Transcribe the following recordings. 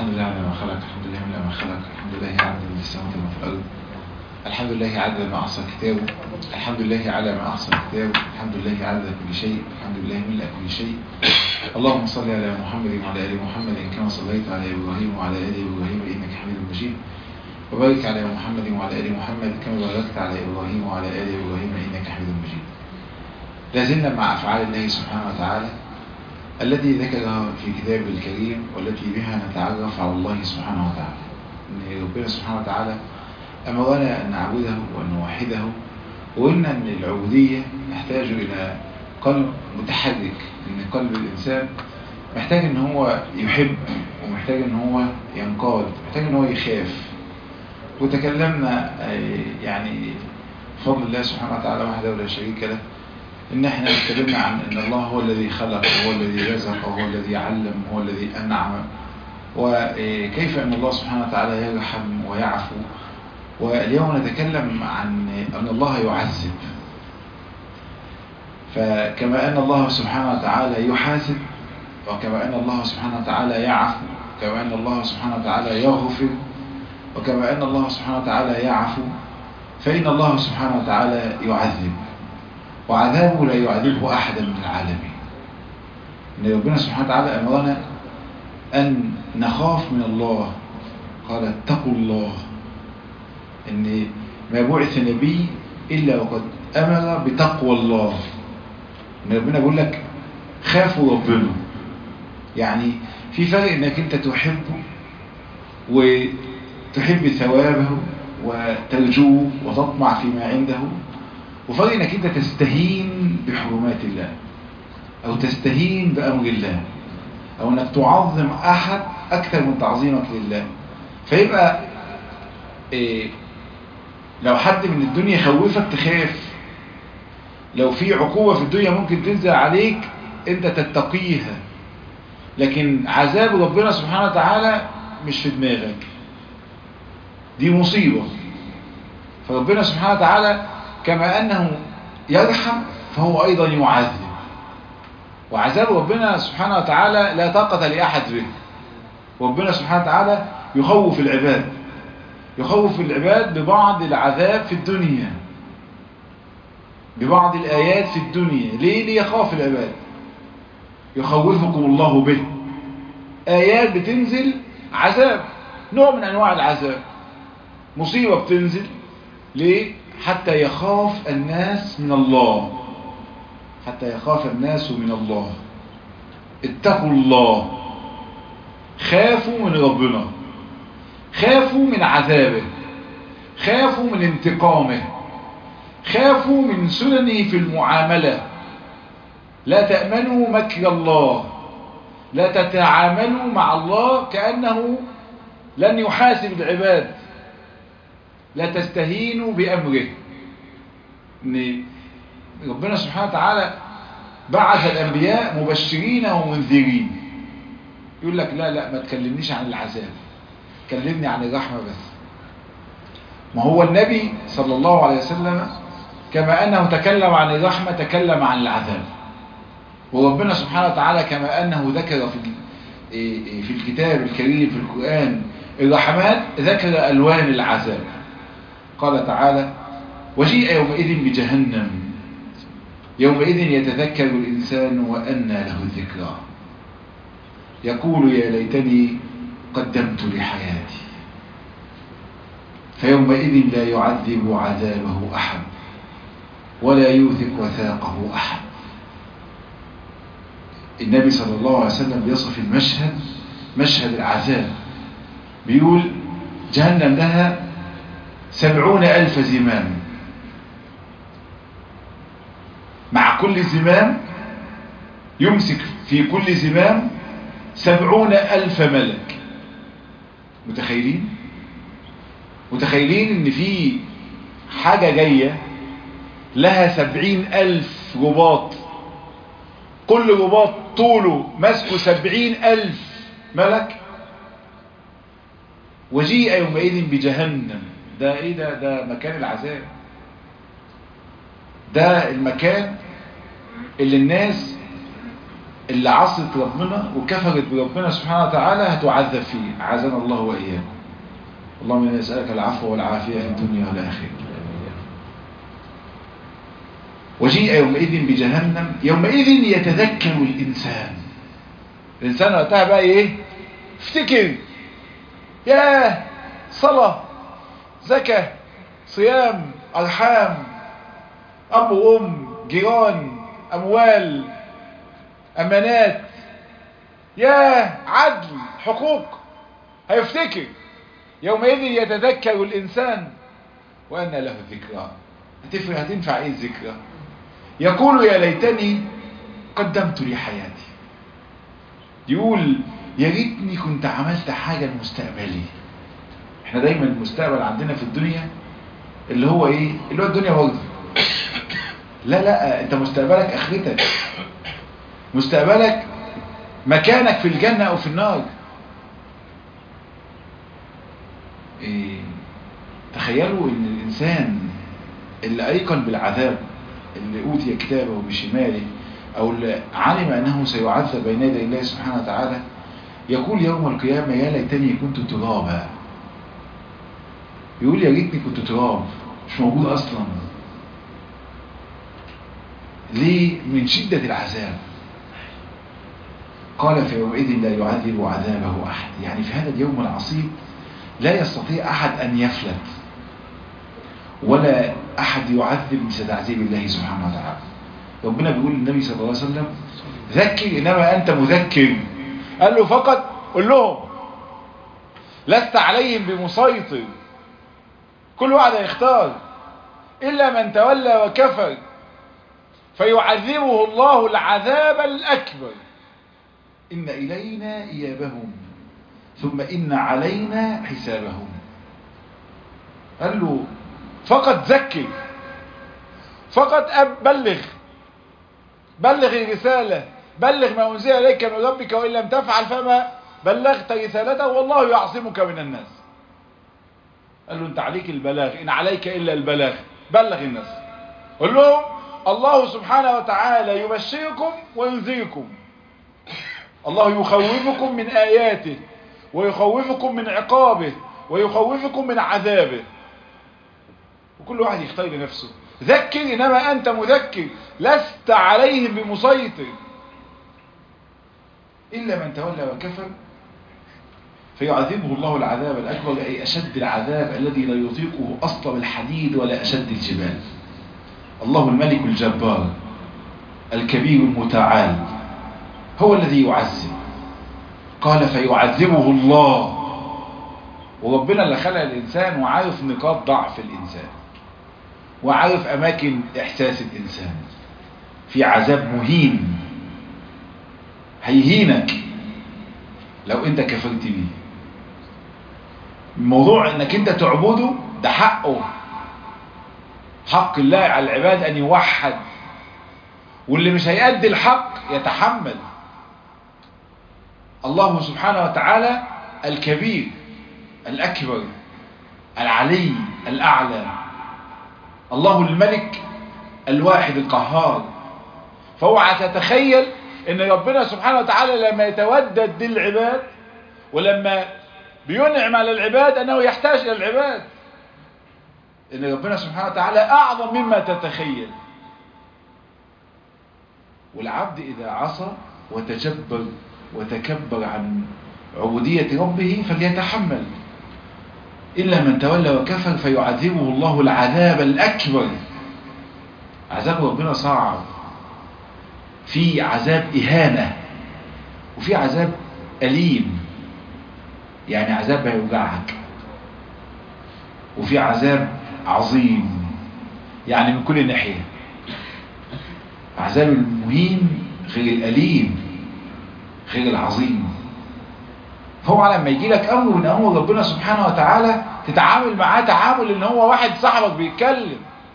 الحمد لله على ما خلق الحمد لله من ما خلق الحمد لله عدد من السماوات وما في الأرض الحمد لله عدد ما أحصى كتابه الحمد لله على ما أحصى كتابه الحمد لله عدد كل شيء الحمد لله ملء كل شيء اللهم صل على محمد وعلى آل محمد كما صليت على إبراهيم وعلى آل إبراهيم إنك حميد مجيد وبارك على محمد وعلى آل محمد كما باركت على إبراهيم وعلى آل إبراهيم إنك حميد مجيد لازلنا مع أفعال الله سبحانه وتعالى التي ذكرها في كتابه الكريم والتي بها نتعرف على الله سبحانه وتعالى ان ربنا سبحانه وتعالى أمرنا أن نعبده وأن نوحده وإن أن العبودية تحتاج إلى قلب متحرك إن قلب الإنسان محتاج إن هو يحب ومحتاج إن هو ينقاد محتاج إن هو يخاف وتكلمنا يعني بفضل الله سبحانه وتعالى وحده ولا شريك له ان احنا اتكلمنا عن ان الله هو الذي خلق وهو الذي رزق وهو الذي علم وهو الذي انعم وكيف ان الله سبحانه وتعالى يرحم ويعفو واليوم نتكلم عن ان الله يعذب فكما ان الله سبحانه وتعالى يحاسب وكما ان الله سبحانه وتعالى يعفو كما ان الله سبحانه وتعالى يغفر وكما ان الله سبحانه وتعالى يعفو فان الله سبحانه وتعالى يعذب وعذابه لا يعذبه أحدا من العالمين إن ربنا سبحانه وتعالى أمرنا أن نخاف من الله قال اتقوا الله إن ما بعث نبي إلا وقد أمر بتقوى الله إن ربنا بيقول لك خافوا ربنا يعني في فرق إنك أنت تحبه وتحب ثوابه وترجوه وتطمع فيما عنده وفرق انك انت تستهين بحرمات الله او تستهين بامر الله او انك تعظم احد اكثر من تعظيمك لله فيبقى إيه لو حد من الدنيا يخوفك تخاف لو في عقوبة في الدنيا ممكن تنزل عليك انت تتقيها لكن عذاب ربنا سبحانه وتعالى مش في دماغك دي مصيبة فربنا سبحانه وتعالى كما أنه يرحم فهو أيضا يعذب وعذاب ربنا سبحانه وتعالى لا طاقة لأحد به ربنا سبحانه وتعالى يخوف العباد يخوف العباد ببعض العذاب في الدنيا ببعض الآيات في الدنيا ليه ليخاف العباد يخوفكم الله به آيات بتنزل عذاب نوع من أنواع العذاب مصيبة بتنزل ليه حتى يخاف الناس من الله حتى يخاف الناس من الله اتقوا الله خافوا من ربنا خافوا من عذابه خافوا من انتقامه خافوا من سننه في المعاملة لا تأمنوا مكر الله لا تتعاملوا مع الله كأنه لن يحاسب العباد لا تستهينوا بأمره ان ربنا سبحانه وتعالى بعث الأنبياء مبشرين ومنذرين يقول لك لا لا ما تكلمنيش عن العذاب كلمني عن الرحمة بس ما هو النبي صلى الله عليه وسلم كما أنه تكلم عن الرحمة تكلم عن العذاب وربنا سبحانه وتعالى كما أنه ذكر في في الكتاب الكريم في القرآن الرحمات ذكر ألوان العذاب قال تعالى وجيء يومئذ بجهنم يومئذ يتذكر الإنسان وأنى له الذكرى يقول يا ليتني قدمت لحياتي فيومئذ لا يعذب عذابه أحد ولا يوثق وثاقه أحد النبي صلى الله عليه وسلم بيصف المشهد مشهد العذاب بيقول جهنم لها سبعون ألف زمام مع كل زمام يمسك في كل زمام سبعون ألف ملك متخيلين متخيلين ان في حاجة جاية لها سبعين ألف رباط كل رباط طوله مسكه سبعين ألف ملك وجيء يومئذ بجهنم ده ايه ده ده مكان العذاب ده المكان اللي الناس اللي عصت ربنا وكفرت بربنا سبحانه وتعالى هتعذب فيه عزنا الله وإياكم اللهم إنا نسألك العفو والعافية في الدنيا والآخرة وجيء يومئذ بجهنم يومئذ يتذكر الإنسان الإنسان وقتها بقى إيه افتكر ياه صلاة زكاة صيام أرحام أب وأم جيران أموال أمانات ياه عدل حقوق هيفتكر يومئذ يتذكر الإنسان وأن له الذكرى هتفرق هتنفع إيه الذكرى يقول يا ليتني قدمت لي حياتي يقول يا ريتني كنت عملت حاجة لمستقبلي احنا دايما المستقبل عندنا في الدنيا اللي هو ايه اللي هو الدنيا برضه لا لا انت مستقبلك اخرتك مستقبلك مكانك في الجنة او في النار إيه تخيلوا ان الانسان اللي ايقن بالعذاب اللي اوتي كتابه بشماله او اللي علم انه سيعذب بين يدي الله سبحانه وتعالى يقول يوم القيامة يا ليتني كنت ترابا يقول يا ريتني كنت تراب مش موجود اصلا ليه من شدة العذاب قال في يومئذ لا يعذب عذابه أحد يعني في هذا اليوم العصيب لا يستطيع أحد أن يفلت ولا أحد يعذب مثل تعذيب الله سبحانه وتعالى ربنا بيقول للنبي صلى الله عليه وسلم ذكر إنما أنت مذكر قال له فقط قل لهم لست عليهم بمسيطر كل واحد هيختار إلا من تولى وكفر فيعذبه الله العذاب الأكبر إن إلينا إيابهم ثم إن علينا حسابهم قال له فقط ذكر فقط بلغ بلغ الرسالة بلغ ما أنزل إليك من ربك وإن لم تفعل فما بلغت رسالته والله يعصمك من الناس قال له انت عليك البلاغ إن عليك إلا البلاغ بلغ الناس قل لهم الله سبحانه وتعالى يبشركم وينذركم الله يخوفكم من آياته ويخوفكم من عقابه ويخوفكم من عذابه وكل واحد يختار لنفسه ذكر إنما أنت مذكر لست عليهم بمسيطر إلا من تولى وكفر فيعذبه الله العذاب الأكبر أي أشد العذاب الذي لا يطيقه أصلب الحديد ولا أشد الجبال الله الملك الجبار الكبير المتعال هو الذي يعذب قال فيعذبه الله وربنا اللي خلق الإنسان وعارف نقاط ضعف الإنسان وعارف أماكن إحساس الإنسان في عذاب مهين هيهينك لو انت كفرت بيه الموضوع انك انت تعبده ده حقه حق الله على العباد ان يوحد واللي مش هيأدي الحق يتحمل الله سبحانه وتعالى الكبير الأكبر العلي الأعلى الله الملك الواحد القهار فاوعى تتخيل ان ربنا سبحانه وتعالى لما يتودد للعباد ولما بينعم على العباد انه يحتاج الى العباد ان ربنا سبحانه وتعالى اعظم مما تتخيل والعبد اذا عصى وتجبر وتكبر عن عبودية ربه فليتحمل إلا من تولى وكفر فيعذبه الله العذاب الأكبر عذاب ربنا صعب في عذاب إهانة وفي عذاب أليم يعني عذاب هيوجعك وفي عذاب عظيم يعني من كل ناحية عذاب المهين غير الأليم غير العظيم هو لما يجي لك أمر من أمر ربنا سبحانه وتعالى تتعامل معاه تعامل ان هو واحد صاحبك بيتكلم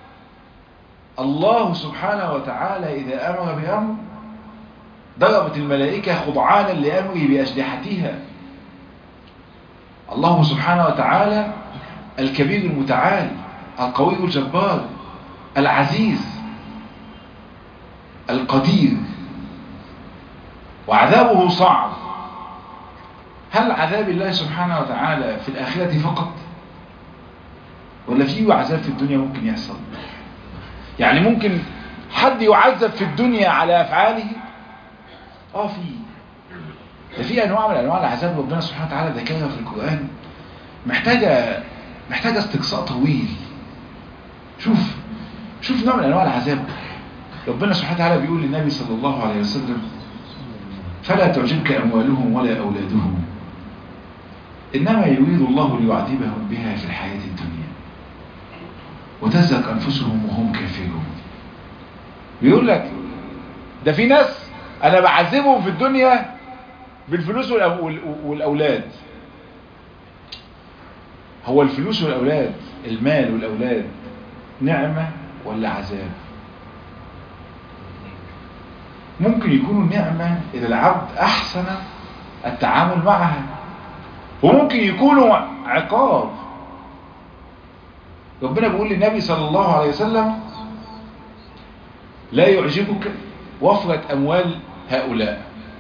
الله سبحانه وتعالى إذا أمر بأمر ضربت الملائكة خضعانا لأمره بأجنحتها الله سبحانه وتعالى الكبير المتعال القوي الجبار العزيز القدير وعذابه صعب هل عذاب الله سبحانه وتعالى في الآخرة فقط ولا في عذاب في الدنيا ممكن يحصل يعني ممكن حد يعذب في الدنيا على أفعاله اه في ده في أنواع من أنواع العذاب ربنا سبحانه وتعالى ذكرها في القرآن محتاجة محتاجة استقصاء طويل شوف شوف نوع من أنواع العذاب ربنا سبحانه وتعالى بيقول للنبي صلى الله عليه وسلم فلا تعجبك أموالهم ولا أولادهم إنما يريد الله ليعذبهم بها في الحياة الدنيا وتزهق أنفسهم وهم كافرون بيقول لك ده في ناس أنا بعذبهم في الدنيا بالفلوس والأولاد هو الفلوس والأولاد المال والأولاد نعمة ولا عذاب ممكن يكونوا نعمة إذا العبد أحسن التعامل معها وممكن يكونوا عقاب ربنا بيقول للنبي صلى الله عليه وسلم لا يعجبك وفرة أموال هؤلاء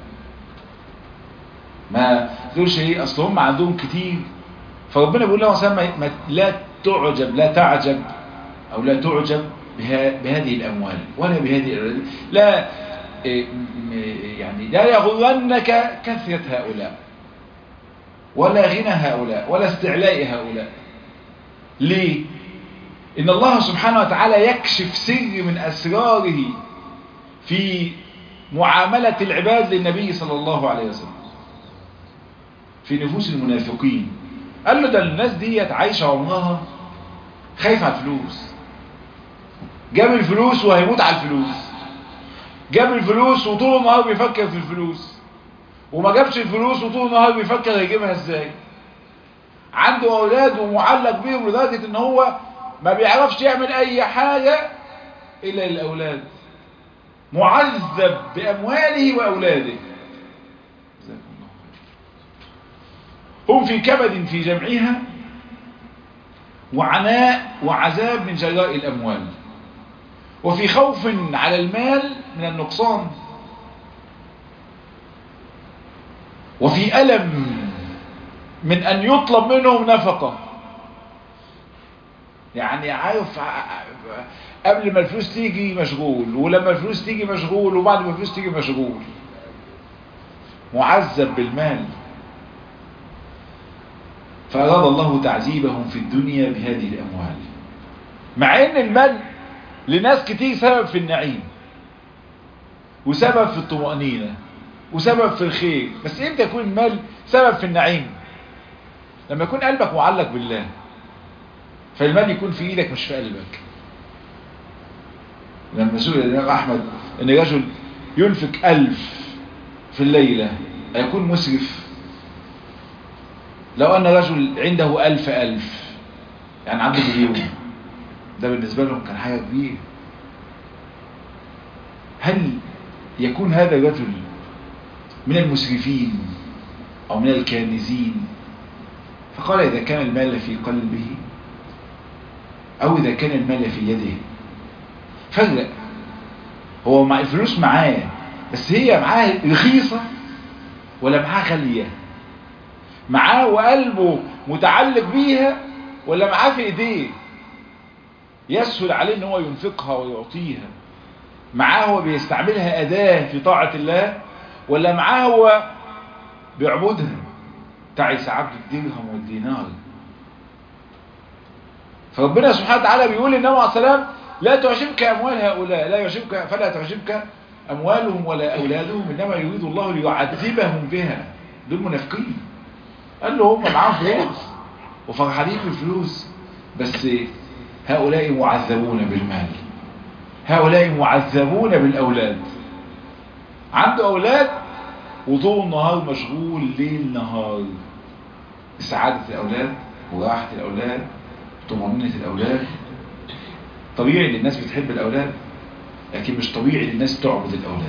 ما تقولش ايه اصل هم عندهم كتير فربنا بيقول له مثلا لا تعجب لا تعجب او لا تعجب بها بهذه الاموال ولا بهذه لا يعني لا يغرنك كثرة هؤلاء ولا غنى هؤلاء ولا استعلاء هؤلاء ليه ان الله سبحانه وتعالى يكشف سر من اسراره في معاملة العباد للنبي صلى الله عليه وسلم في نفوس المنافقين قال له ده الناس ديت عايشة عمرها خايف على الفلوس جاب الفلوس وهيموت على الفلوس جاب الفلوس وطول النهار بيفكر في الفلوس وما جابش الفلوس وطول النهار بيفكر هيجيبها ازاي عنده اولاد ومعلق بيهم لدرجة ان هو ما بيعرفش يعمل اي حاجة الا للاولاد معذب بامواله واولاده هم في كبد في جمعها وعناء وعذاب من جراء الأموال وفي خوف على المال من النقصان وفي ألم من أن يطلب منهم نفقة يعني عارف قبل ما الفلوس تيجي مشغول ولما الفلوس تيجي مشغول وبعد ما الفلوس تيجي مشغول معذب بالمال فأراد الله تعذيبهم في الدنيا بهذه الأموال مع أن المال لناس كتير سبب في النعيم وسبب في الطمأنينة وسبب في الخير بس امتى يكون المال سبب في النعيم لما يكون قلبك معلق بالله فالمال يكون في ايدك مش في قلبك لما سئل الإمام أحمد أن رجل ينفق ألف في الليلة أيكون مسرف لو أن رجل عنده ألف ألف يعني عنده مليون ده بالنسبة لهم كان حاجة كبيرة هل يكون هذا الرجل من المسرفين أو من الكانزين فقال إذا كان المال في قلبه أو إذا كان المال في يده فرق هو مع الفلوس معاه بس هي معاه رخيصة ولا معاه غالية معاه وقلبه متعلق بيها ولا معاه في ايديه يسهل عليه ان هو ينفقها ويعطيها معاه هو بيستعملها اداة في طاعة الله ولا معاه هو بيعبدها تعس عبد الدرهم والدينار فربنا سبحانه وتعالى بيقول للنبي عليه السلام لا تعجبك أموال هؤلاء لا يعجبك فلا تعجبك أموالهم ولا أولادهم إنما يريد الله ليعذبهم بها دول منافقين قال له هم معاهم فلوس وفرحانين بالفلوس بس هؤلاء معذبون بالمال هؤلاء معذبون بالأولاد عنده أولاد وطول النهار مشغول ليل نهار سعادة الأولاد وراحة الأولاد طمأنينة الأولاد طبيعي ان الناس بتحب الأولاد لكن مش طبيعي ان الناس تعبد الأولاد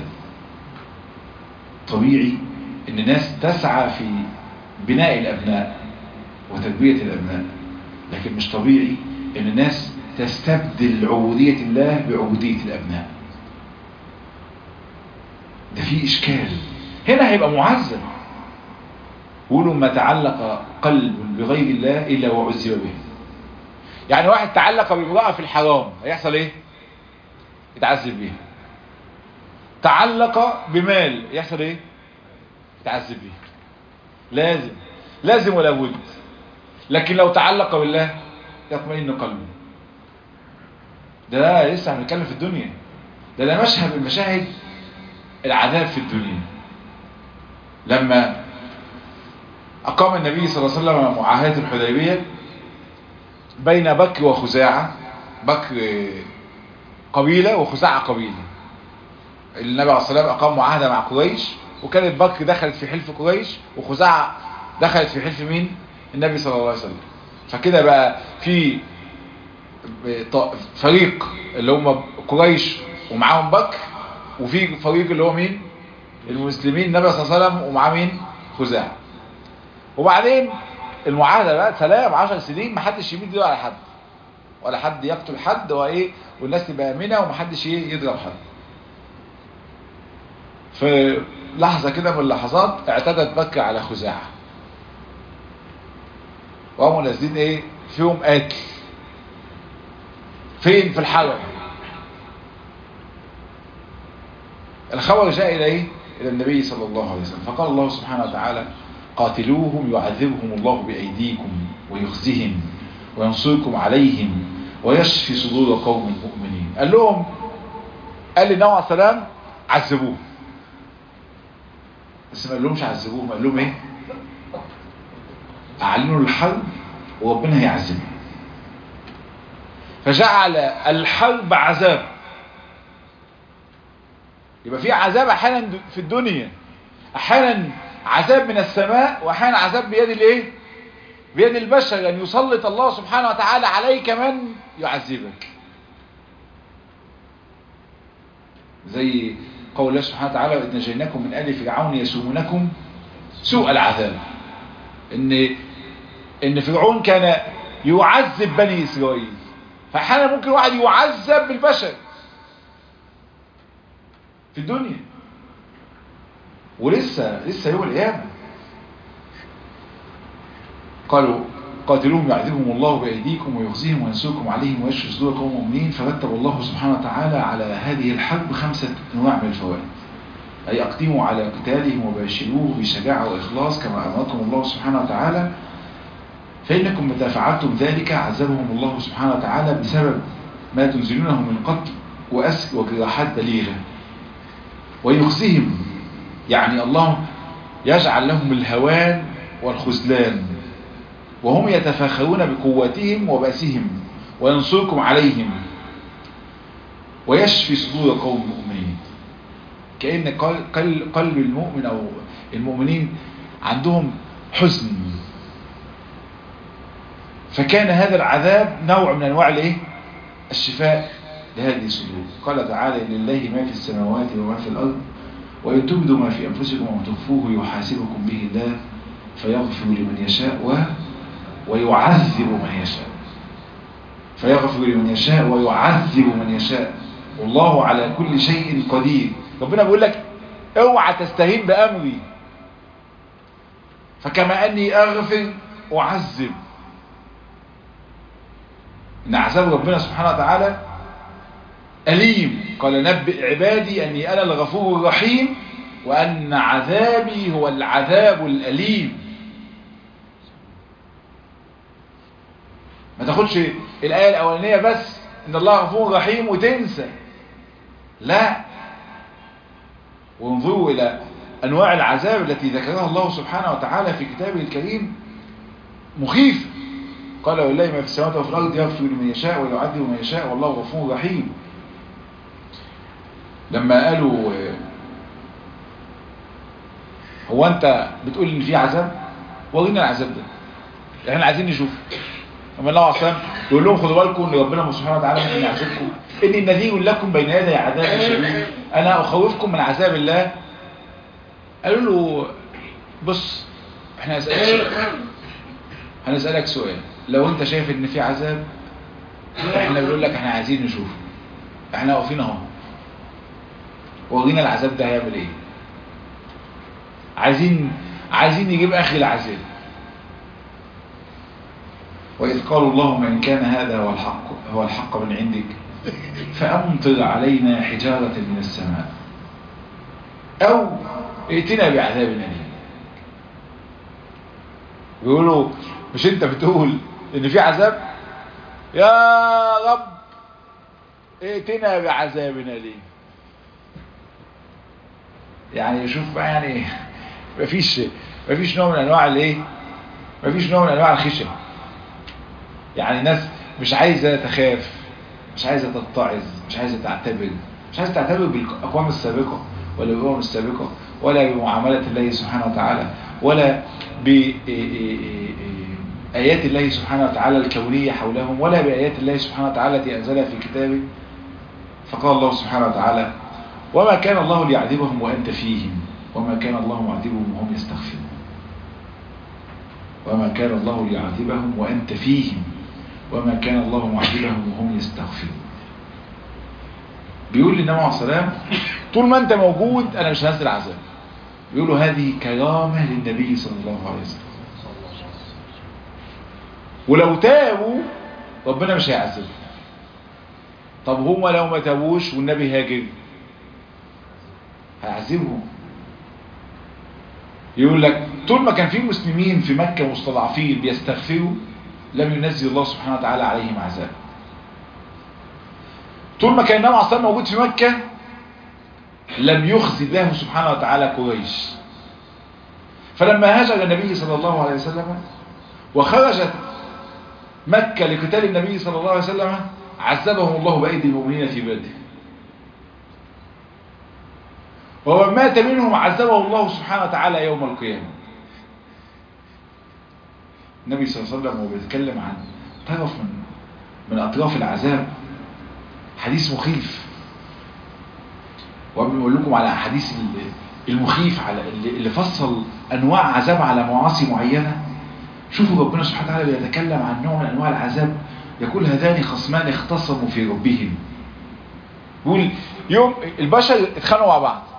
طبيعي ان الناس تسعى في بناء الأبناء وتربية الأبناء لكن مش طبيعي ان الناس تستبدل عبودية الله بعبودية الأبناء ده في إشكال هنا هيبقى معذب يقولوا ما تعلق قلب بغير الله إلا وعذب به يعني واحد تعلق بامرأة في الحرام هيحصل ايه يتعذب بيها تعلق بمال يحصل ايه يتعذب بيها لازم لازم ولا بد لكن لو تعلق بالله يطمئن قلبه ده لسه هنتكلم في الدنيا ده ده مشهد من مشاهد العذاب في الدنيا لما أقام النبي صلى الله عليه وسلم معاهدة الحديبية بين بكر وخزاعة بكر قبيلة وخزاعة قبيلة النبي عليه الصلاة والسلام أقام معاهدة مع قريش وكانت بكر دخلت في حلف قريش وخزاعة دخلت في حلف مين النبي صلى الله عليه وسلم فكده بقى في فريق اللي هم قريش ومعاهم بكر وفي فريق اللي هو مين المسلمين النبي صلى الله عليه وسلم ومعاه مين خزاعة وبعدين المعاهدة بقى سلام 10 سنين ما حدش يمد ايده على حد ولا حد يقتل حد وايه والناس تبقى امنه ومحدش ايه يضرب حد في لحظة كده من اللحظات اعتدت بكر على خزاعة وقاموا نازلين ايه فيهم قتل فين في الحرم الخبر جاء الى ايه الى النبي صلى الله عليه وسلم فقال الله سبحانه وتعالى قاتلوهم يعذبهم الله بأيديكم ويخزهم وينصركم عليهم ويشفي صدور قوم مؤمنين قال لهم قال للنبي عليه السلام عذبوه بس ما قال لهمش عذبوهم قال لهم ايه اعلنوا الحرب وربنا هيعذبهم فجعل الحرب عذاب يبقى في عذاب احيانا في الدنيا احيانا عذاب من السماء واحيانا عذاب بيد الايه بيد البشر ان يسلط الله سبحانه وتعالى عليك من يعذبك زي قول الله سبحانه وتعالى وإذ نجيناكم من آل فرعون يسومونكم سوء العذاب ان ان فرعون كان يعذب بني اسرائيل فاحيانا ممكن واحد يعذب بالبشر في الدنيا ولسه لسه يوم القيامه قالوا قاتلوهم يعذبهم الله بأيديكم ويخزيهم وينسوكم عليهم ويشفي صدور قوم مؤمنين فرتب الله سبحانه وتعالى على هذه الحرب خمسة أنواع من الفوائد أي أقدموا على قتالهم وباشروه بشجاعة وإخلاص كما أمركم الله سبحانه وتعالى فإنكم متى فعلتم ذلك عذبهم الله سبحانه وتعالى بسبب ما تنزلونه من قتل وأسر وجراحات بليغة ويخزيهم يعني الله يجعل لهم الهوان والخذلان وهم يتفاخرون بقوتهم وبأسهم وينصركم عليهم ويشفي صدور قوم مؤمنين كأن قلب المؤمن أو المؤمنين عندهم حزن فكان هذا العذاب نوع من أنواع الايه الشفاء لهذه الصدور قال تعالى لله ما في السماوات وما في الأرض وإن تبدوا ما في أنفسكم أو تخفوه يحاسبكم به الله فيغفر لمن يشاء و ويعذب من يشاء فيغفر لمن يشاء ويعذب من يشاء والله على كل شيء قدير ربنا بيقول لك اوعى تستهين بأمري فكما أني أغفر أعذب إن عذاب ربنا سبحانه وتعالى أليم قال نبئ عبادي أني أنا الغفور الرحيم وأن عذابي هو العذاب الأليم ما تاخدش الآية الأولانية بس إن الله غفور رحيم وتنسى لا وانظروا إلى أنواع العذاب التي ذكرها الله سبحانه وتعالى في كتابه الكريم مخيفة قال ولله ما في السماوات وفي الأرض يغفر لمن يشاء ويعذب من يشاء والله غفور رحيم لما قالوا هو أنت بتقول إن في عذاب ورينا العذاب ده احنا عايزين نشوف اما الله عليه وسلم يقول لهم خدوا بالكم ان ربنا سبحانه وتعالى ممكن يعذبكم اني نذير لكم بين يدي عذاب شديد انا اخوفكم من عذاب الله قالوا له بص احنا هنسالك سؤال هنسالك سؤال لو انت شايف ان في عذاب احنا بنقول لك احنا عايزين نشوف احنا واقفين اهو ورينا العذاب ده هيعمل ايه عايزين عايزين نجيب اخر العذاب وإذ قالوا اللهم إن كان هذا هو الحق هو الحق من عندك فأمطر علينا حجارة من السماء أو ائتنا بعذاب أليم بيقولوا مش أنت بتقول إن في عذاب يا رب ائتنا بعذاب أليم يعني شوف بقى يعني مفيش مفيش نوع من انواع الايه مفيش نوع من انواع الخشيه يعني الناس مش عايزه تخاف مش عايزه تتعظ مش عايزه تعتبر مش عايزه تعتبر بالاقوام السابقه ولا بالامم السابقه ولا بمعامله الله سبحانه وتعالى ولا بآيات الله سبحانه وتعالى الكونية حولهم ولا بآيات الله سبحانه وتعالى التي أنزلها في كتابه فقال الله سبحانه وتعالى وما كان الله ليعذبهم وأنت فيهم وما كان الله معذبهم وهم يستغفرون وما كان الله ليعذبهم وأنت فيهم وما كان الله معذبهم وهم يستغفرون بيقول للنبي عليه السلام طول ما انت موجود انا مش هنزل عذاب بيقولوا هذه كرامة للنبي صلى الله عليه وسلم ولو تابوا ربنا مش هيعذبهم طب هما لو ما تابوش والنبي هاجر هيعذبهم يقول لك طول ما كان في مسلمين في مكة مستضعفين بيستغفروا لم ينزل الله سبحانه وتعالى عليهم عذاب طول ما كان النبي عليه الصلاه موجود في مكة لم يخزي الله سبحانه وتعالى قريش فلما هاجر النبي صلى الله عليه وسلم وخرجت مكة لقتال النبي صلى الله عليه وسلم عذبهم الله بأيدي المؤمنين في بدر ومن مات منهم عذبه الله سبحانه وتعالى يوم القيامة النبي صلى الله عليه وسلم وهو بيتكلم عن طرف من من أطراف العذاب حديث مخيف وقبل ما اقول لكم على حديث المخيف على اللي فصل انواع عذاب على معاصي معينه شوفوا ربنا سبحانه وتعالى بيتكلم عن نوع من انواع العذاب يقول هذان خصمان اختصموا في ربهم يقول يوم البشر اتخانقوا مع بعض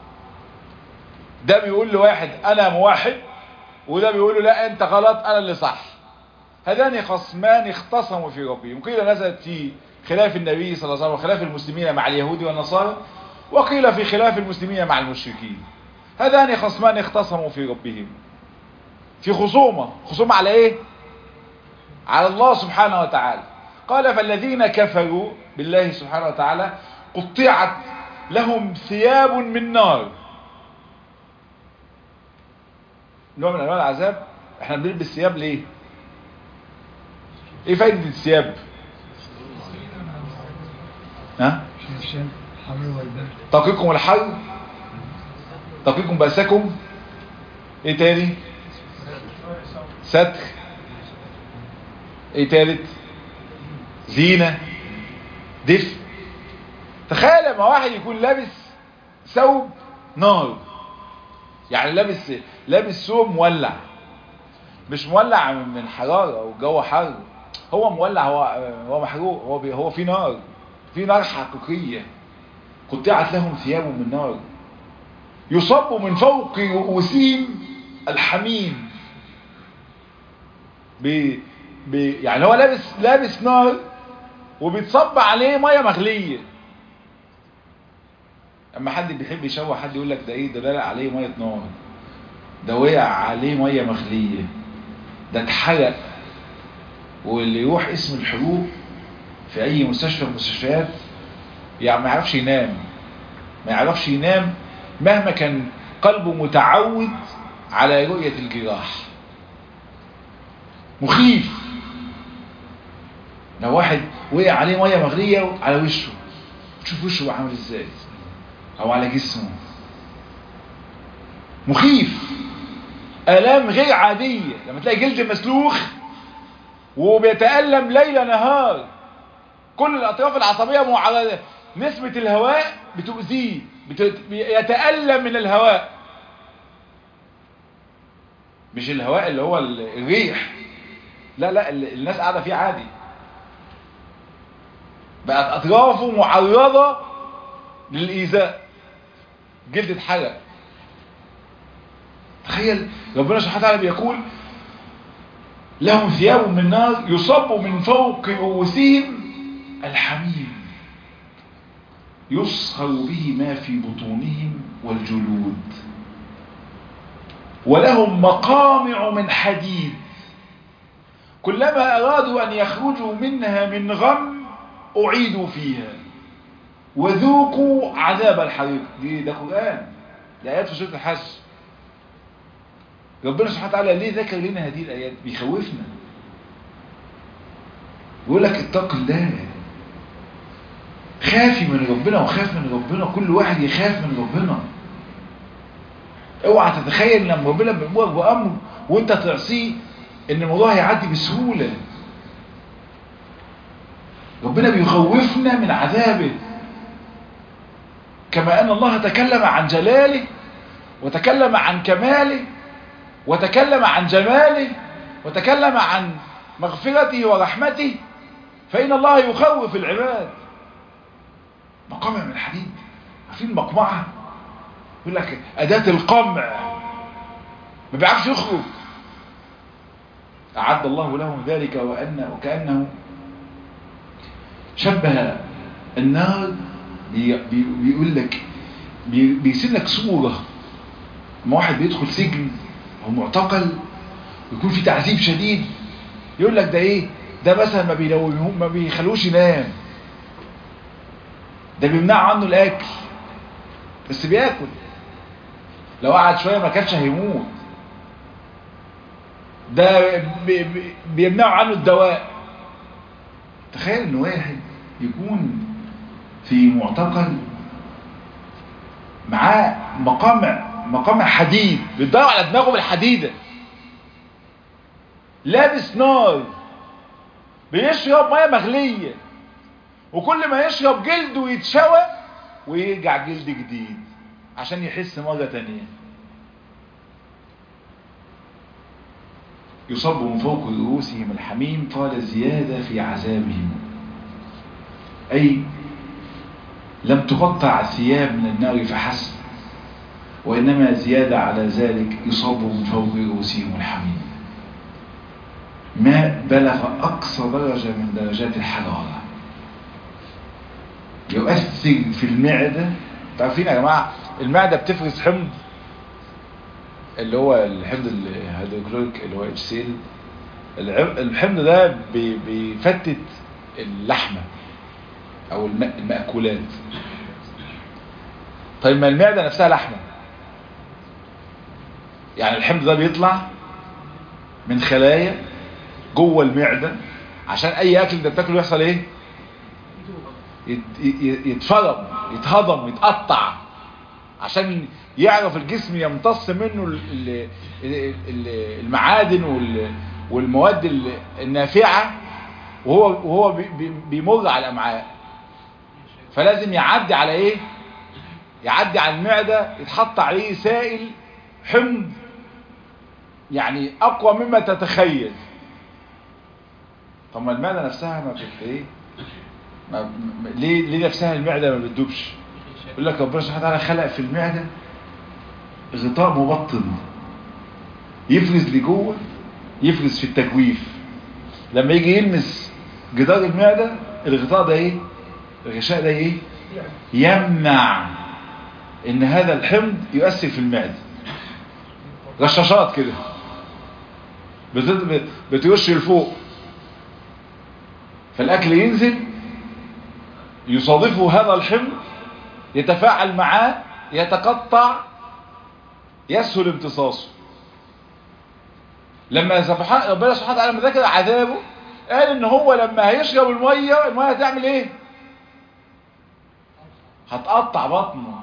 ده بيقول لواحد انا موحد وده بيقول له لا انت غلط انا اللي صح هذان خصمان اختصموا في ربهم قيل نزلت في خلاف النبي صلى الله عليه وسلم وخلاف المسلمين مع اليهود والنصارى وقيل في خلاف المسلمين مع المشركين هذان خصمان اختصموا في ربهم في خصومة خصومة على ايه على الله سبحانه وتعالى قال فالذين كفروا بالله سبحانه وتعالى قطعت لهم ثياب من نار نوع من انواع العذاب احنا بنلبس ثياب ليه ايه فايدة الثياب ها تقيكم الحر تقيكم بأسكم ايه تاني ستر ايه تالت زينة دفء تخيل لما واحد يكون لابس ثوب نار يعني لابس لابس ثوب مولع مش مولع من حرارة والجو حر هو مولع هو هو محروق هو هو في نار في نار حقيقية قطعت لهم ثياب من نار يصب من فوق رؤوسهم الحميم ب... ب... يعني هو لابس لابس نار وبيتصب عليه ميه مغليه اما حد بيحب يشوه حد يقول لك ده ايه ده دلق عليه ميه نار ده وقع عليه ميه مغليه ده اتحرق واللي يروح اسم الحروق في اي مستشفى من المستشفيات يعني ما يعرفش ينام ما يعرفش ينام مهما كان قلبه متعود على رؤية الجراح مخيف لو واحد وقع عليه ميه مغليه على وشه تشوف وشه عامل ازاي او على جسمه مخيف الام غير عاديه لما تلاقي جلد مسلوخ وبيتالم ليل نهار كل الاطراف العصبيه معرضه نسبه الهواء بتؤذيه بت... يتالم من الهواء مش الهواء اللي هو الريح لا لا الناس قاعده فيه عادي بقت اطرافه معرضه للايذاء جلد اتحرق تخيل ربنا سبحانه وتعالى بيقول لهم ثياب من نار يصب من فوق رؤوسهم الحميم يصهر به ما في بطونهم والجلود ولهم مقامع من حديد كلما أرادوا أن يخرجوا منها من غم أعيدوا فيها وذوقوا عذاب الحريق دي ده قرآن ده آيات في سورة الحج ربنا سبحانه وتعالى ليه ذكر لنا هذه الآيات بيخوفنا يقول لك اتق الله خافي من ربنا وخاف من ربنا كل واحد يخاف من ربنا اوعى تتخيل لما ربنا بيأمرك بأمر وانت تعصيه ان الموضوع هيعدي بسهولة ربنا بيخوفنا من عذابه كما ان الله تكلم عن جلاله وتكلم عن كماله وتكلم عن جماله وتكلم عن مغفرته ورحمته فإن الله يخوف العباد مقامع من حديد عارفين المقمعة يقول لك أداة القمع ما بيعرفش يخرج أعد الله لهم ذلك وأن وكأنه شبه النار بي بي بيقول لك بي بيرسم لك صورة لما واحد بيدخل سجن أو معتقل ويكون في تعذيب شديد يقول لك ده ايه ده مثلا ما بيلومهم ما بيخلوش ينام ده بيمنع عنه الاكل بس بياكل لو قعد شويه ما كانش هيموت ده بي بي بيمنعوا عنه الدواء تخيل ان واحد يكون في معتقل معاه مقامع مقامع حديد بيضرب على دماغه بالحديده لابس نار بيشرب ميه مغليه وكل ما يشرب جلده يتشوى ويرجع جلد جديد عشان يحس مرة تانية يصب من فوق رؤوسهم الحميم قال زيادة في عذابهم أي لم تقطع ثياب من النار فحسب وإنما زيادة على ذلك يصب من فوق رؤوسهم الحميم ماء بلغ أقصى درجة من درجات الحرارة يؤثر في المعدة تعرفين يا جماعة المعدة بتفرز حمض اللي هو الحمض الهيدروكلوريك اللي هو اتش الحمض ده بي بيفتت اللحمة او المأكولات طيب ما المعدة نفسها لحمة يعني الحمض ده بيطلع من خلايا جوه المعدة عشان اي اكل ده بتاكله يحصل ايه يتفرم يتهضم يتقطع عشان يعرف الجسم يمتص منه المعادن والمواد النافعة وهو وهو بيمر على الامعاء فلازم يعدي على ايه يعدي على المعدة يتحط عليه سائل حمض يعني اقوى مما تتخيل طب ما المعدة نفسها ما بت ايه ما ليه ليه نفسها المعدة ما بتدوبش يقول لك ربنا سبحانه وتعالى خلق في المعدة غطاء مبطن يفرز لجوه يفرز في التجويف لما يجي يلمس جدار المعدة الغطاء ده ايه الغشاء ده ايه يمنع ان هذا الحمض يؤثر في المعدة رشاشات كده بترش لفوق فالاكل ينزل يصادفه هذا الحمض يتفاعل معاه يتقطع يسهل امتصاصه لما سبحان ربنا سبحانه وتعالى لما ذكر عذابه قال ان هو لما هيشرب الميه الميه هتعمل ايه هتقطع بطنه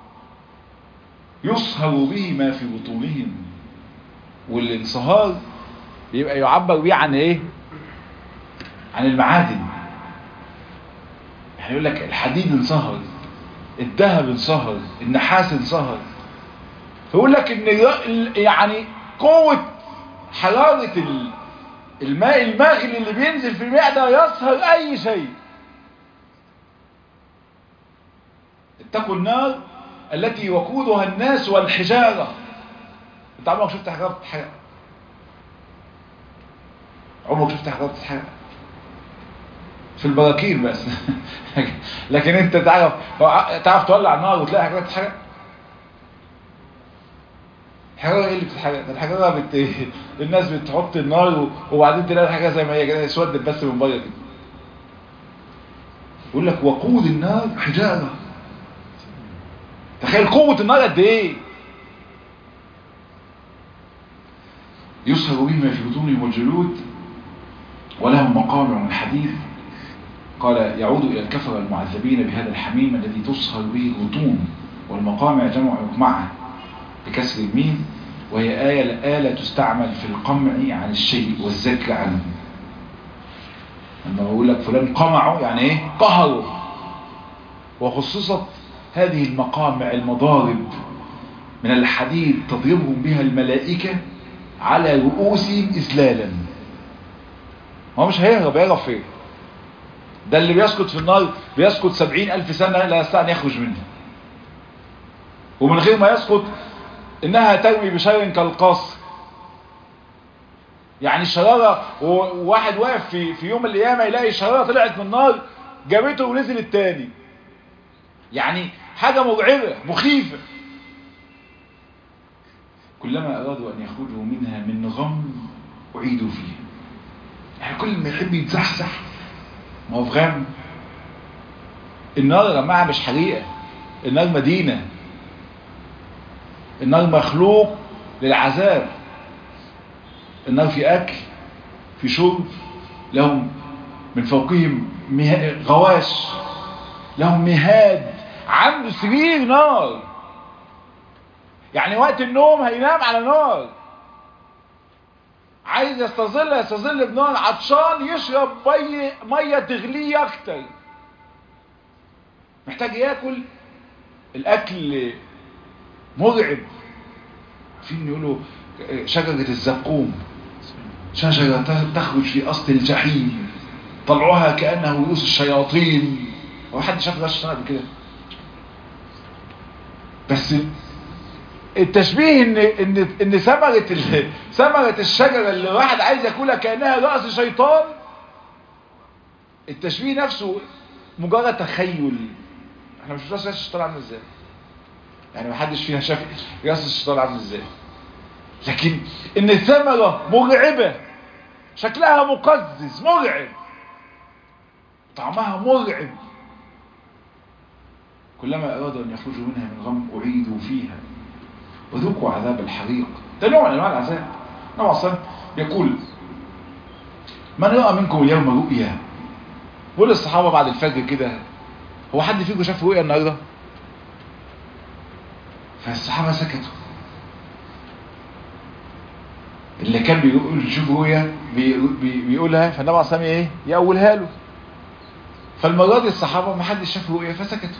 يصهر به ما في بطونهم والانصهار يبقى يعبر بيه عن ايه عن المعادن يعني يقول لك الحديد انصهر الذهب انصهر النحاس انصهر فيقول لك ان يعني قوة حرارة الماء المغلي اللي بينزل في المعدة يصهر اي شيء اتقوا النار التي وقودها الناس والحجارة انت عمرك شفت حجاره بتتحرق عمرك شفت حجاره بتتحرق في البراكين بس لكن انت تعرف تعرف تولع النار وتلاقي حجاره بتتحرق الحجاره ايه اللي بتتحرق الحجاره بت... الناس بتحط النار وبعدين تلاقي الحاجه زي ما هي كده اسودت بس من بره كده يقول لك وقود النار حجاره تخيل قوه النار قد ايه يسهر بهما في بطونهم والجلود ولهم مقامع من حديد قال يعود إلى الكفر المعذبين بهذا الحميم الذي تصهر به البطون والمقامع جمع مقمعة بكسر الميم وهي آية آلة تستعمل في القمع عن الشيء والذكر عنه لما بقول لك فلان قمعه يعني ايه قهره وخصصت هذه المقامع المضارب من الحديد تضربهم بها الملائكة على رؤوسهم إسلالا هو مش هيهرب هيهرب فين ده اللي بيسكت في النار بيسكت سبعين ألف سنة لا يستطيع أن يخرج منها ومن غير ما يسكت إنها ترمي بشر كالقصر يعني الشرارة وواحد واقف في, في يوم القيامة يلاقي الشرارة طلعت من النار جابته ونزل التاني يعني حاجة مرعبة مخيفة كلما أرادوا أن يخرجوا منها من غم أعيدوا فيها يعني كل ما يحب يتزحزح ما هو في غم النار يا جماعة مش حقيقة النار مدينة النار مخلوق للعذاب النار في أكل في شرب لهم من فوقهم غواش لهم مهاد عنده سرير نار يعني وقت النوم هينام على نار عايز يستظل يستظل بنار عطشان يشرب ميه ميه تغليه اكتر محتاج ياكل الاكل مرعب فين يقولوا شجرة الزقوم شجرة تخرج في أصل الجحيم طلعوها كأنه رؤوس الشياطين هو حد شاف رش قبل كده بس التشبيه ان ان ان ثمره ثمره الشجره اللي الواحد عايز ياكلها كانها راس شيطان التشبيه نفسه مجرد تخيل احنا مش راس الشيطان عامل ازاي يعني ما حدش فينا شاف راس الشيطان عامل ازاي لكن ان الثمره مرعبه شكلها مقزز مرعب طعمها مرعب كلما ارادوا ان يخرجوا منها من غم اعيدوا فيها وذوقوا عذاب الحريق ده نوع من انواع العذاب نوع اصلا يقول من راى منكم اليوم رؤيا بقول للصحابه بعد الفجر كده هو حد فيكم شاف رؤيا النهارده فالصحابه سكتوا اللي كان بيقول يشوف رؤيا بي بي بيقولها فالنبي عليه الصلاه ايه يقولها له فالمره دي الصحابه ما حدش شاف رؤيا فسكتوا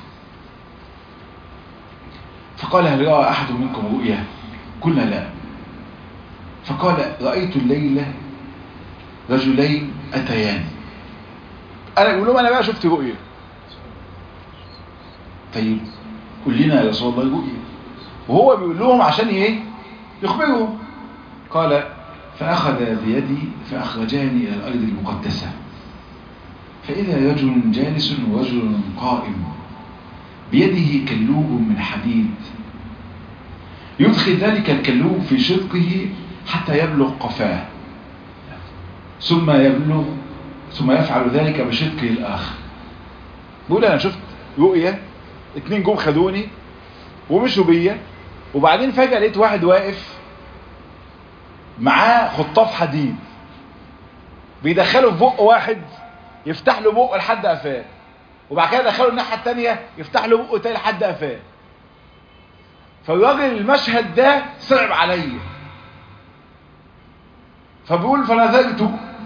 فقال هل رأى أحد منكم رؤيا قلنا لا فقال رأيت الليلة رجلين أتيان أنا أقول لهم أنا بقى شفت رؤيا طيب قل لنا يا رسول الله رؤيا وهو بيقول لهم عشان ايه يخبرهم قال فأخذ بيدي فأخرجاني إلى الأرض المقدسة فإذا رجل جالس ورجل قائم بيده كلوب من حديد يدخل ذلك الكلوب في شدقه حتى يبلغ قفاه ثم يبلغ ثم يفعل ذلك بشدقه الآخر بيقول أنا شفت رؤية اتنين جم خدوني ومشوا بيا وبعدين فجأة لقيت واحد واقف معاه خطاف حديد بيدخله في بق واحد يفتح له بقه لحد قفاه وبعد كده دخله الناحيه الثانيه يفتح له بقه تاني لحد قفاه فالراجل المشهد ده صعب عليا فبيقول فنزلت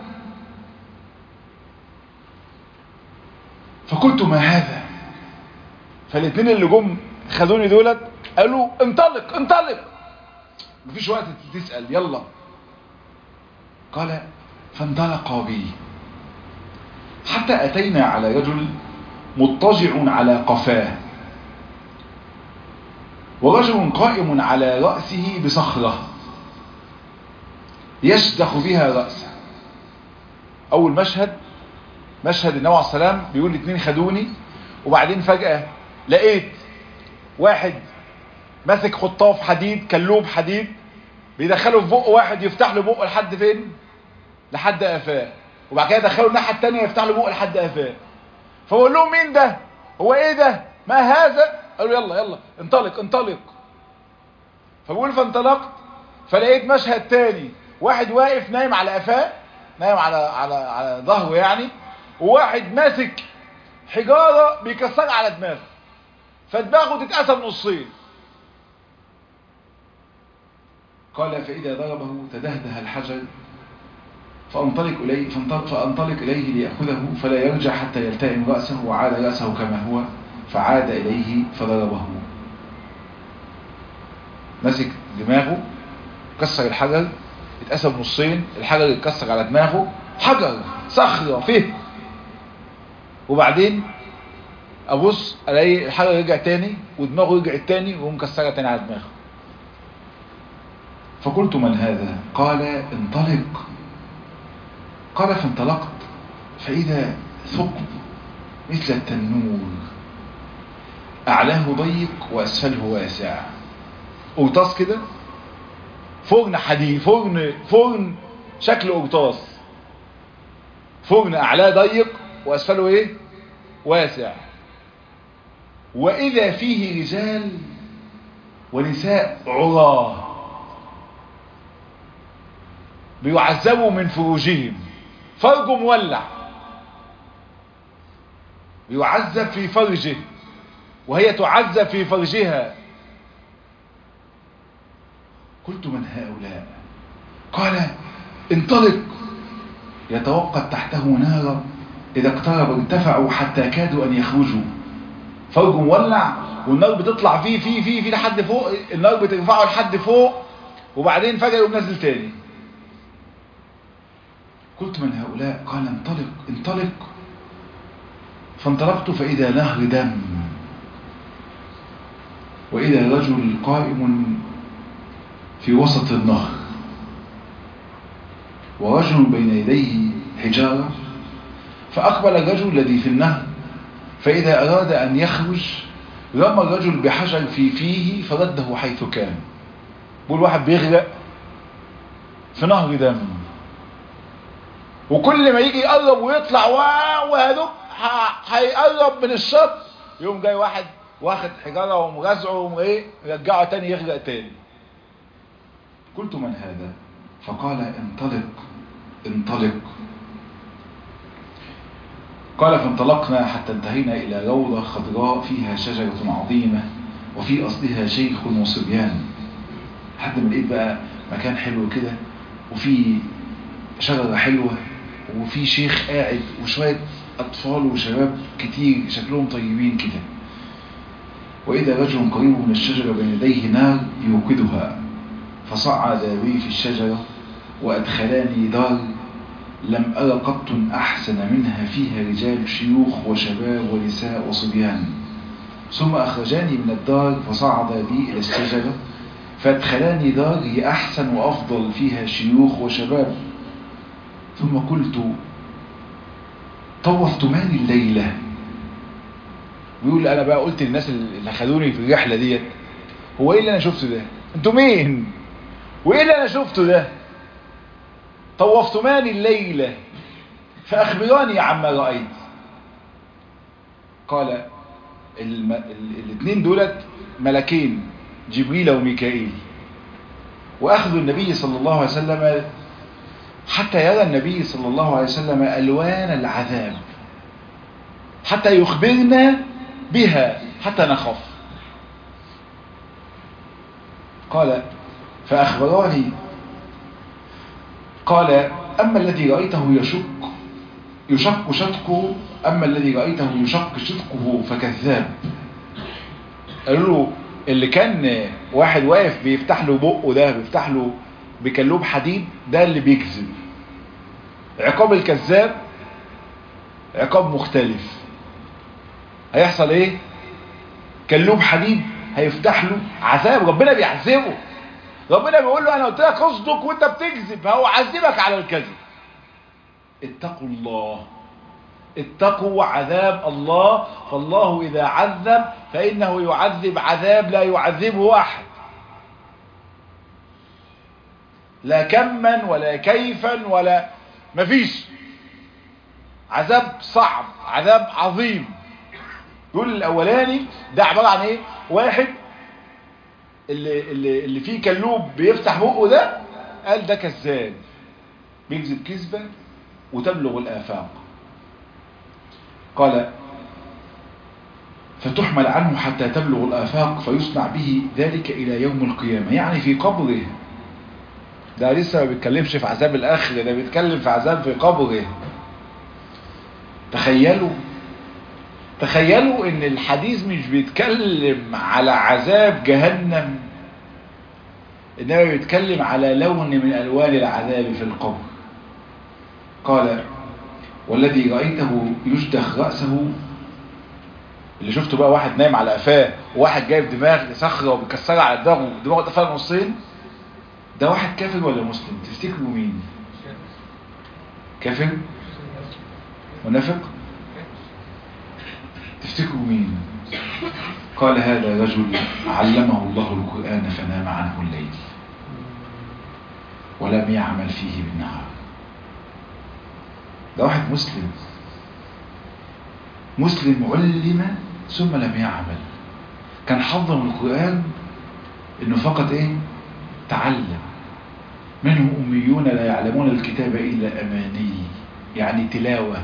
فقلت ما هذا فالاثنين اللي جم خدوني دولت قالوا انطلق انطلق مفيش وقت تسأل يلا قال فانطلقا بي حتى أتينا على رجل مضطجع على قفاه ورجل قائم على رأسه بصخرة يشدخ بها رأسه اول مشهد مشهد النبي عليه السلام بيقول اتنين خدوني وبعدين فجأة لقيت واحد ماسك خطاف حديد كلوب حديد بيدخله في بق واحد يفتح له بقه لحد فين لحد قفاه وبعد كده يدخله الناحيه الثانيه يفتح له بقه لحد قفاه فبقول لهم مين ده هو ايه ده ما هذا قالوا يلا يلا انطلق انطلق فبقول فانطلقت فلقيت مشهد تاني واحد واقف نايم على قفاه نايم على على على ظهره يعني وواحد ماسك حجاره بيكسرها على دماغه فدماغه تتقسم نصين قال فإذا ضربه تدهده الحجر فانطلق إليه, فانطلق, فانطلق إليه ليأخذه فلا يرجع حتى يلتئم رأسه وعاد رأسه كما هو فعاد إليه فضربه مسك دماغه كسر الحجر اتقسم نصين الحجر اتكسر على دماغه حجر صخرة فيه وبعدين ابص الاقي الحجر رجع تاني ودماغه رجعت تاني ومكسره تاني على دماغه فقلت من هذا قال انطلق قال فانطلقت فإذا ثقب مثل التنور أعلاه ضيق وأسفله واسع قرطاس كده فرن حديد فرن فرن شكل قرطاس فرن أعلاه ضيق وأسفله إيه واسع وإذا فيه رجال ونساء عراه بيعذبوا من فروجهم فرج مولع بيعذب في فرجه وهي تعذب في فرجها قلت من هؤلاء قال انطلق يتوقد تحته نارا إذا اقترب ارتفعوا حتى كادوا أن يخرجوا فرج مولع والنار بتطلع فيه فيه فيه فيه لحد فوق النار بترفعه لحد فوق وبعدين فجأة يقوم نازل تاني قلت من هؤلاء قال انطلق انطلق فانطلقت فإذا نهر دم وإذا رجل قائم في وسط النهر ورجل بين يديه حجارة فأقبل الرجل الذي في النهر فإذا أراد أن يخرج رمى الرجل بحجر في فيه فرده حيث كان بقول واحد بيغرق في نهر دم وكل ما يجي يقرب ويطلع وهدوك هيقرب من الشط يوم جاي واحد واخد حجارة ومغزعه وايه يرجعه تاني يغرق تاني قلت من هذا فقال انطلق انطلق قال فانطلقنا حتى انتهينا إلى روضة خضراء فيها شجرة عظيمة وفي أصلها شيخ وصبيان لحد ما لقيت بقى مكان حلو كده وفي شجرة حلوة وفي شيخ قاعد وشوية أطفال وشباب كتير شكلهم طيبين كده وإذا رجل قريب من الشجرة بين يديه نار يوقدها فصعد بي في الشجرة وأدخلاني دار لم أرى قط أحسن منها فيها رجال شيوخ وشباب ونساء وصبيان ثم أخرجاني من الدار فصعد بي إلى الشجرة فادخلاني دار هي أحسن وأفضل فيها شيوخ وشباب ثم قلت طوفتمان الليلة ويقول انا بقى قلت للناس اللي خدوني في الرحلة ديت هو ايه اللي انا شفته ده انتوا مين وايه اللي انا شفته ده طوفتمان الليلة فاخبراني عما رأيت قال الم... الاثنين دولت ملكين جبريل وميكائيل واخذوا النبي صلى الله عليه وسلم حتى يرى النبي صلى الله عليه وسلم ألوان العذاب حتى يخبرنا بها حتى نخاف قال فأخبراني قال أما الذي رأيته يشك يشق شدقه أما الذي رأيته يشق شدقه فكذاب قالوا له اللي كان واحد واقف بيفتح له بقه ده بيفتح له بكلوب حديد ده اللي بيكذب عقاب الكذاب عقاب مختلف هيحصل ايه كلوب حديد هيفتح له عذاب ربنا بيعذبه ربنا بيقول له انا قلت لك اصدق وانت بتكذب هو عذبك على الكذب اتقوا الله اتقوا عذاب الله فالله اذا عذب فانه يعذب عذاب لا يعذبه احد لا كما ولا كيفا ولا مفيش عذاب صعب عذاب عظيم يقول الاولاني ده عباره عن ايه واحد اللي اللي اللي فيه كلوب بيفتح بقه ده قال ده كذاب بيكذب كذبه وتبلغ الافاق قال فتحمل عنه حتى تبلغ الآفاق فيصنع به ذلك إلى يوم القيامة يعني في قبره ده لسه ما بيتكلمش في عذاب الآخرة ده بيتكلم في عذاب في قبره تخيلوا تخيلوا ان الحديث مش بيتكلم على عذاب جهنم انما بيتكلم على لون من الوان العذاب في القبر قال والذي رأيته يشدخ رأسه اللي شفته بقى واحد نايم على قفاه وواحد جايب دماغ صخره وبيكسرها على دماغه دماغه اتقفل نصين ده واحد كافر ولا مسلم تفتكروا مين كافر منافق تفتكروا مين قال هذا رجل علمه الله القرآن فنام عنه الليل ولم يعمل فيه بالنهار ده واحد مسلم مسلم علم ثم لم يعمل كان حظم القرآن انه فقط ايه تعلم منهم أميون لا يعلمون الكتاب إلا أماني يعني تلاوة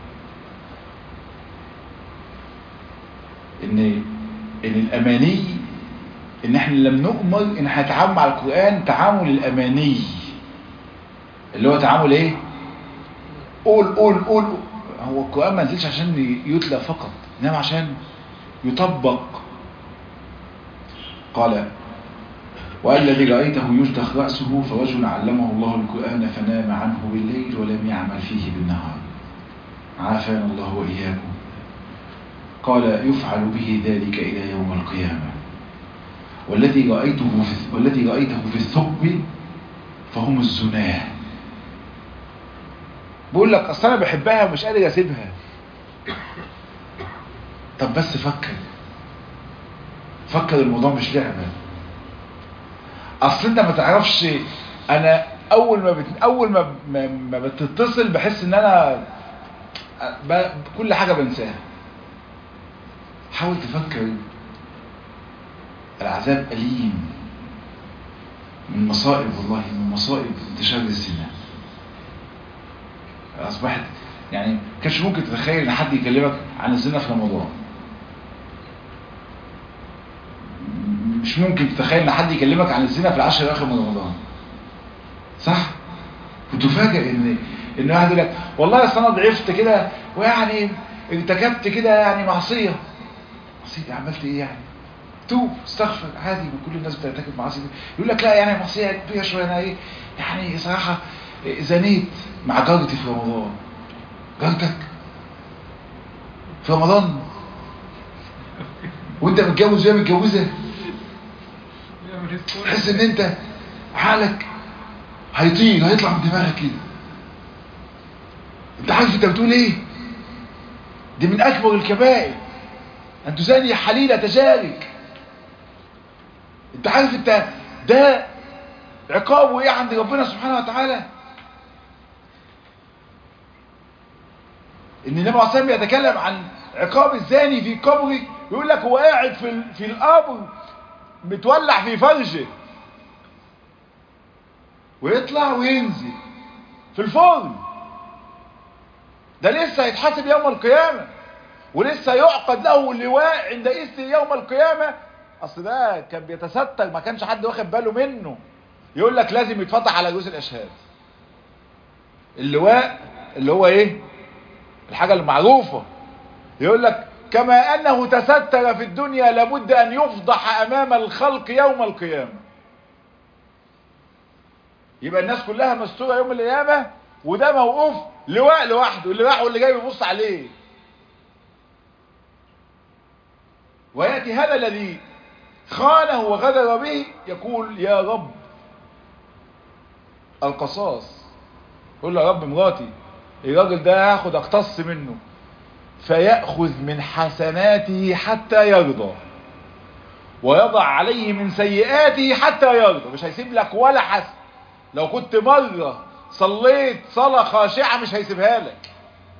ان ان الاماني ان احنا لم نؤمر ان احنا نتعامل مع القرآن تعامل الاماني اللي هو تعامل ايه قول قول قول هو القرآن ما نزلش عشان يتلى فقط انما عشان يطبق قال والذي رأيته يشدخ رأسه فرجل علمه الله القرآن فنام عنه بالليل ولم يعمل فيه بالنهار عافانا الله وإياكم قال يفعل به ذلك إلى يوم القيامة والذي رأيته في والذي رأيته في الثقب فهم الزناه بقول لك اصل انا بحبها ومش قادر اسيبها طب بس فكر فكر الموضوع مش لعبه اصل انت ما تعرفش انا اول ما بت... اول ما ما, ما بتتصل بحس ان انا ب... كل حاجه بنساها حاول تفكر العذاب أليم من مصائب والله من مصائب انتشار الزنا أصبحت يعني كانش ممكن تتخيل ان حد يكلمك عن الزنا في رمضان مش ممكن تتخيل ان حد يكلمك عن الزنا في العشر الاخر من رمضان صح وتفاجئ ان ان واحد يقول لك والله اصل انا ضعفت كده ويعني ارتكبت كده يعني معصيه معصيه عملت ايه يعني توب استغفر عادي ما كل الناس بترتكب معاصي يقول لك لا يعني معصيه كبيره شويه انا ايه يعني صراحه زنيت مع جارتي في رمضان جارتك في رمضان وانت متجوز وهي متجوزه تحس ان انت عقلك هيطير هيطلع من دماغك كده انت عارف انت بتقول ايه دي من اكبر الكبائر ان تزاني حليلة تجارك انت عارف انت ده عقابه ايه عند ربنا سبحانه وتعالى ان النبي عليه الصلاه والسلام يتكلم عن عقاب الزاني في قبره يقول لك هو قاعد في في القبر متولع في فرجه ويطلع وينزل في الفرن ده لسه هيتحاسب يوم القيامة ولسه يعقد له اللواء عند إثر يوم القيامة أصل ده كان بيتستر ما كانش حد واخد باله منه يقول لك لازم يتفتح على جزء الأشهاد اللواء اللي هو إيه الحاجة المعروفة يقول لك كما أنه تستر في الدنيا لابد أن يفضح أمام الخلق يوم القيامة يبقى الناس كلها مستورة يوم القيامة وده موقوف لواء لوحده اللي راح واللي جاي بيبص عليه ويأتي هذا الذي خانه وغدر به يقول يا رب القصاص يقول له يا رب مراتي الراجل ده هاخد اقتص منه فيأخذ من حسناته حتى يرضى ويضع عليه من سيئاته حتى يرضى مش هيسيب لك ولا حسن لو كنت مرة صليت صلاة خاشعة مش هيسيبها لك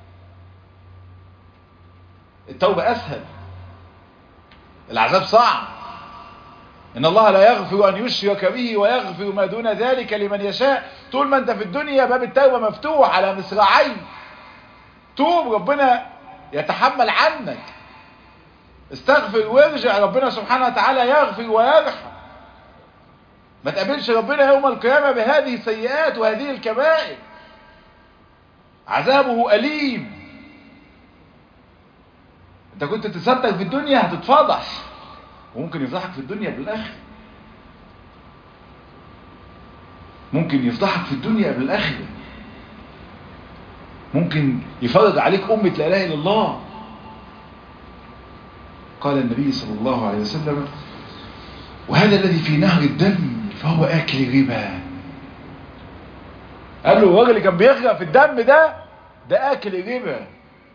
التوبة أسهل العذاب صعب إن الله لا يغفر أن يشرك به ويغفر ما دون ذلك لمن يشاء طول ما أنت في الدنيا باب التوبة مفتوح على مصراعين توب ربنا يتحمل عنك استغفر وارجع ربنا سبحانه وتعالى يغفر ويرحم ما تقابلش ربنا يوم القيامة بهذه السيئات وهذه الكبائر عذابه أليم انت كنت تصدق في الدنيا هتتفضح وممكن يفضحك في الدنيا بالاخر ممكن يفضحك في الدنيا بالاخر ممكن يفرض عليك أمة لا إله إلا الله قال النبي صلى الله عليه وسلم وهذا الذي في نهر الدم فهو آكل ربا قال له الراجل اللي كان بيغرق في الدم ده ده آكل ربا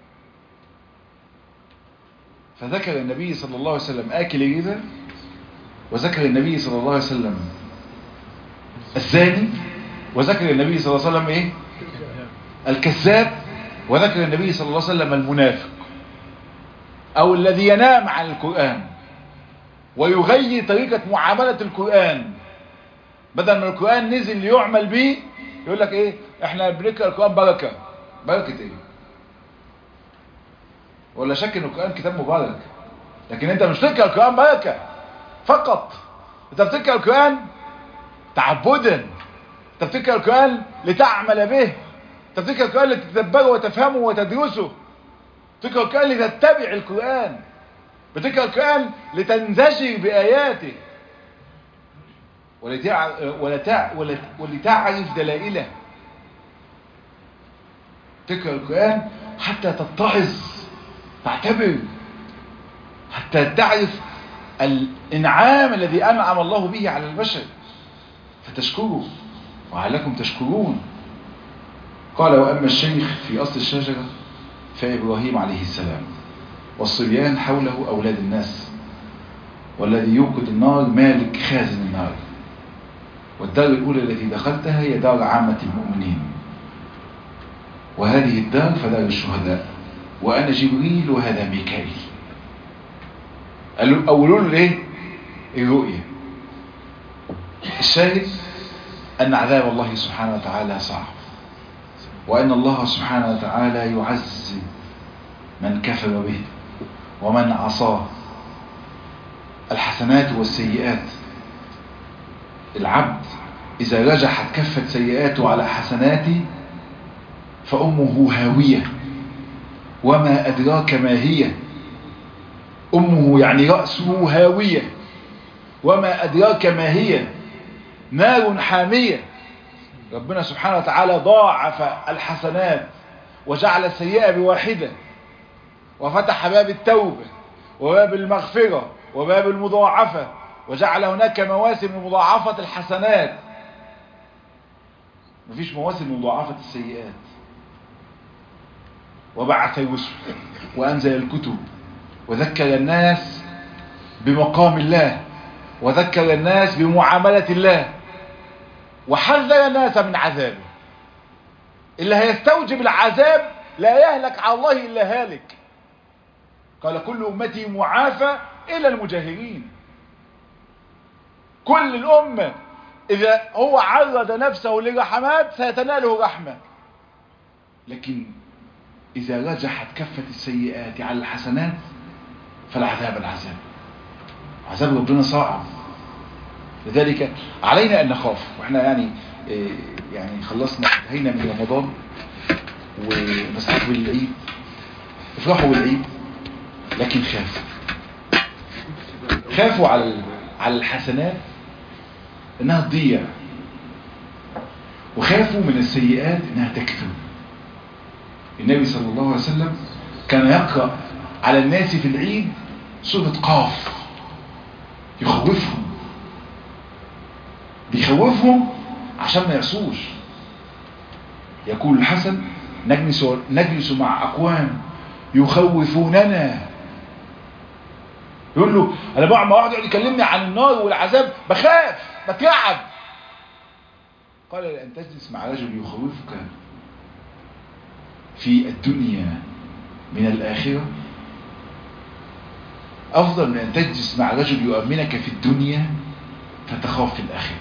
فذكر النبي صلى الله عليه وسلم آكل ربا وذكر النبي صلى الله عليه وسلم الزاني وذكر النبي صلى الله عليه وسلم ايه الكذاب وذكر النبي صلى الله عليه وسلم المنافق او الذي ينام عن القرآن ويغير طريقة معاملة القرآن بدل ما القرآن نزل ليعمل به يقول لك ايه احنا بنقرأ القرآن بركة بركة ايه ولا شك ان القرآن كتاب مبارك لكن انت مش بتقرأ القرآن بركة فقط انت بتقرأ القرآن تعبدا انت بتقرأ القرآن لتعمل به انت بتقرأ القرآن لتتدبره وتفهمه وتدرسه بتقرأ القرآن لتتبع القرآن بتقرأ القرآن لتنزجر بآياته ولتع... ولتع... ولتعرف دلائله تقرأ القرآن حتى تتعظ تعتبر حتى تعرف الإنعام الذي أنعم الله به على البشر فتشكره وعلكم تشكرون قال وأما الشيخ في أصل الشجرة فإبراهيم عليه السلام والصبيان حوله أولاد الناس والذي يوقد النار مالك خازن النار والدار الأولى التي دخلتها هي دار عامة المؤمنين وهذه الدار فدار الشهداء وأنا جبريل وهذا ميكائيل قالوا أولوا له الايه الرؤية الشاهد أن عذاب الله سبحانه وتعالى صعب وأن الله سبحانه وتعالى يعذب من كفر به ومن عصاه الحسنات والسيئات العبد إذا رجحت كفة سيئاته على حسناته فأمه هاوية وما أدراك ما هي أمه يعني رأسه هاوية وما أدراك ما هي نار حامية ربنا سبحانه وتعالى ضاعف الحسنات وجعل السيئة بواحدة وفتح باب التوبة وباب المغفرة وباب المضاعفة وجعل هناك مواسم لمضاعفة الحسنات مفيش مواسم لمضاعفة السيئات وبعث الرسل وأنزل الكتب وذكر الناس بمقام الله وذكر الناس بمعاملة الله وحذر الناس من عذابه اللي هيستوجب العذاب لا يهلك على الله إلا هالك قال كل أمتي معافى إلى المجاهرين كل الأمة إذا هو عرض نفسه للرحمات سيتناله رحمة لكن إذا رجحت كفة السيئات على الحسنات فالعذاب العذاب عذاب ربنا صعب لذلك علينا أن نخاف وإحنا يعني يعني خلصنا انتهينا من رمضان ونستقبل العيد افرحوا بالعيد لكن خافوا خافوا على على الحسنات انها تضيع وخافوا من السيئات انها تكثر النبي صلى الله عليه وسلم كان يقرأ على الناس في العيد سورة قاف يخوفهم بيخوفهم عشان ما يعصوش يقول الحسن نجلس, نجلس مع أقوام يخوفوننا يقول له أنا بقعد مع واحد يقعد يكلمني عن النار والعذاب بخاف بترعب قال لأن تجلس مع رجل يخوفك في الدنيا من الآخرة أفضل من أن تجلس مع رجل يؤمنك في الدنيا فتخاف في الآخرة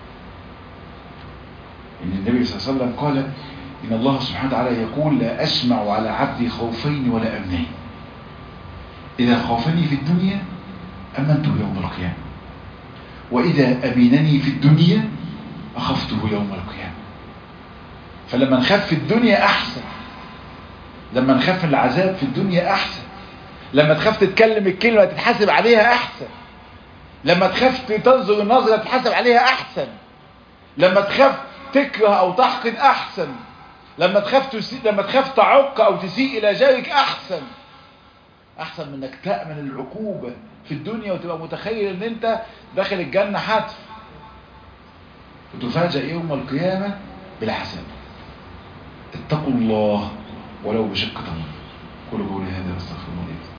إن النبي صلى الله عليه وسلم قال إن الله سبحانه وتعالى يقول لا أسمع على عبدي خوفين ولا أمنين إذا خافني في الدنيا أمنته يوم القيامة وإذا أمينني في الدنيا أخفته يوم القيامة فلما نخاف في الدنيا أحسن لما نخاف من العذاب في الدنيا أحسن لما تخاف تتكلم الكلمة تتحاسب عليها أحسن لما تخاف تنظر النظرة تتحاسب عليها أحسن لما تخاف تكره أو تحقد أحسن لما تخاف تسي... لما تخاف تعق أو تسيء إلى جارك أحسن أحسن من أنك تأمن العقوبة في الدنيا وتبقى متخيل أن أنت داخل الجنة حتف وتفاجأ يوم القيامة بالعذاب اتقوا الله ولو بشق تمر قولوا قولي هذا واستغفر الله